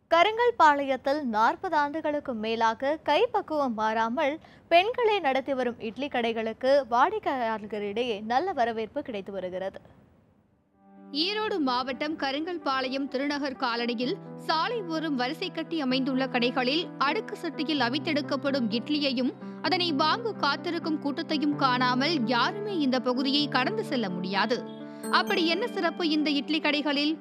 கருங்கல்பாளையத்தில் நாற்பது ஆண்டுகளுக்கு மேலாக கைப்பக்குவம் மாறாமல் பெண்களே நடத்தி வரும் இட்லி கடைகளுக்கு வாடிக்கையாளர்களிடையே நல்ல வரவேற்பு கிடைத்து வருகிறது ஈரோடு மாவட்டம் கருங்கல்பாளையம் திருநகர் காலனியில் சாலை ஓரம் வரிசை கட்டி அமைந்துள்ள கடைகளில் அடுக்கு சட்டியில் அவித்தெடுக்கப்படும் இட்லியையும் அதனை வாங்க காத்திருக்கும் கூட்டத்தையும் காணாமல் யாருமே இந்த பகுதியை கடந்து செல்ல முடியாது அப்படி என்ன சிறப்பு இந்த இட்லி கடைகளில்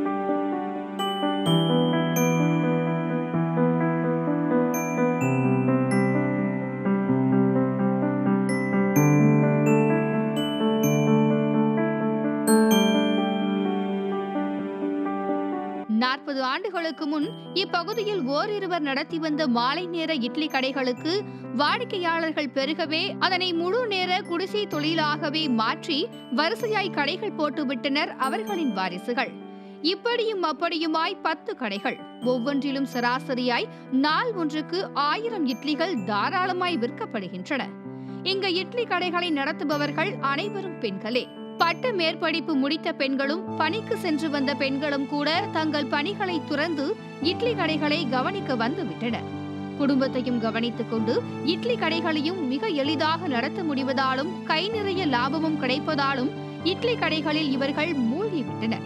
நாற்பது ஆண்டுகளுக்கு முன் இப்பகுதியில் ஓரிருவர் நடத்தி வந்த மாலை நேர இட்லி கடைகளுக்கு வாடிக்கையாளர்கள் பெருகவே அதனை முழு நேர குடிசை தொழிலாகவே மாற்றி வரிசையாய் கடைகள் போட்டுவிட்டனர் அவர்களின் வாரிசுகள் இப்படியும் அப்படியுமாய் பத்து கடைகள் ஒவ்வொன்றிலும் சராசரியாய் நாள் ஒன்றுக்கு ஆயிரம் இட்லிகள் தாராளமாய் விற்கப்படுகின்றன இங்கு இட்லி கடைகளை நடத்துபவர்கள் அனைவரும் பெண்களே பட்ட மேற்படிப்பு முடித்த பெண்களும் பணிக்கு சென்று வந்த பெண்களும் கூட தங்கள் பணிகளை துறந்து இட்லி கடைகளை கவனிக்க வந்து விட்டனர் குடும்பத்தையும் கவனித்துக் கொண்டு இட்லி கடைகளையும் மிக எளிதாக நடத்த முடிவதாலும் கை நிறைய லாபமும் கிடைப்பதாலும் இட்லி கடைகளில் இவர்கள் மூழ்கிவிட்டனர்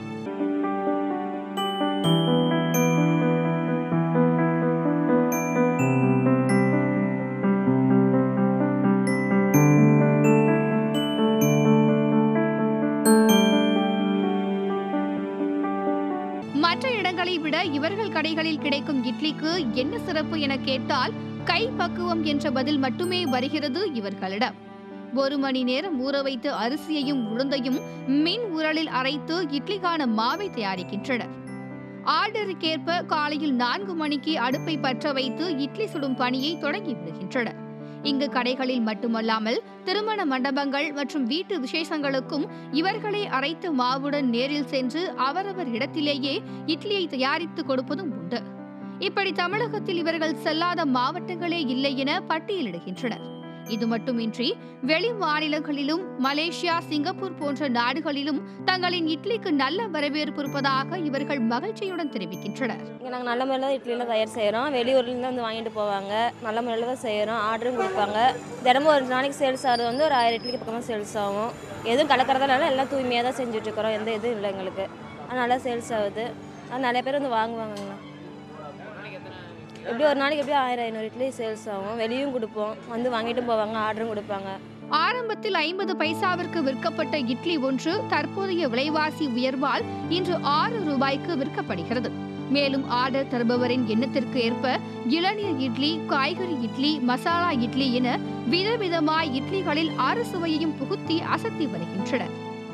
மற்ற இடங்களை விட இவர்கள் கடைகளில் கிடைக்கும் இட்லிக்கு என்ன சிறப்பு என கேட்டால் கை பக்குவம் என்ற பதில் மட்டுமே வருகிறது இவர்களிடம் ஒரு மணி நேரம் ஊற வைத்து அரிசியையும் உளுந்தையும் மின் உரலில் அரைத்து இட்லிக்கான மாவை தயாரிக்கின்றனர் ஆர்டருக்கேற்ப காலையில் நான்கு மணிக்கு அடுப்பை பற்ற வைத்து இட்லி சுடும் பணியை தொடங்கி விடுகின்றனர் இங்கு கடைகளில் மட்டுமல்லாமல் திருமண மண்டபங்கள் மற்றும் வீட்டு விசேஷங்களுக்கும் இவர்களே அரைத்த மாவுடன் நேரில் சென்று அவரவர் இடத்திலேயே இட்லியை தயாரித்து கொடுப்பதும் உண்டு இப்படி தமிழகத்தில் இவர்கள் செல்லாத மாவட்டங்களே இல்லை என பட்டியலிடுகின்றனர் இது மட்டுமின்றி வெளி மாநிலங்களிலும் மலேசியா சிங்கப்பூர் போன்ற நாடுகளிலும் தங்களின் இட்லிக்கு நல்ல வரவேற்பு இருப்பதாக இவர்கள் மகிழ்ச்சியுடன் தெரிவிக்கின்றனர் இங்கே நாங்கள் நல்ல முறையில் தான் இட்லிலாம் தயார் செய்கிறோம் வெளியூர்லேருந்து வந்து வாங்கிட்டு போவாங்க நல்ல முறையில் தான் செய்கிறோம் ஆர்டரும் கொடுப்பாங்க தினமும் ஒரு நாளைக்கு சேல்ஸ் ஆகிறது வந்து ஒரு ஆயிரம் இட்லிக்கு பக்கமாக சேல்ஸ் ஆகும் எதுவும் கலக்கிறதுனால எல்லாம் தூய்மையாக தான் செஞ்சுட்ருக்குறோம் எந்த இதுவும் இல்லை எங்களுக்கு அது நல்லா சேல்ஸ் ஆகுது அது நிறைய பேர் வந்து வாங்குவாங்கண்ணா எப்படி ஒரு நாளைக்கு எப்படியும் ஆயிரம் ஐநூறு இட்லி சேல்ஸ் ஆகும் வெளியும் கொடுப்போம் வந்து வாங்கிட்டும் போவாங்க ஆர்டரும் கொடுப்பாங்க ஆரம்பத்தில் ஐம்பது பைசாவிற்கு விற்கப்பட்ட இட்லி ஒன்று தற்போதைய விலைவாசி உயர்வால் இன்று ஆறு ரூபாய்க்கு விற்கப்படுகிறது மேலும் ஆர்டர் தருபவரின் எண்ணத்திற்கு ஏற்ப இளநீர் இட்லி காய்கறி இட்லி மசாலா இட்லி என விதவிதமாய் இட்லிகளில் ஆறு சுவையையும் புகுத்தி அசத்தி வருகின்றனர்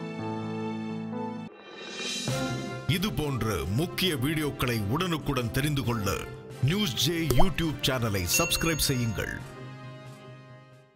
இது போன்ற முக்கிய வீடியோக்களை உடனுக்குடன் தெரிந்து கொள்ள நியூஸ் ஜே யூடியூப் சேனலை சப்ஸ்கிரைப் செய்யுங்கள்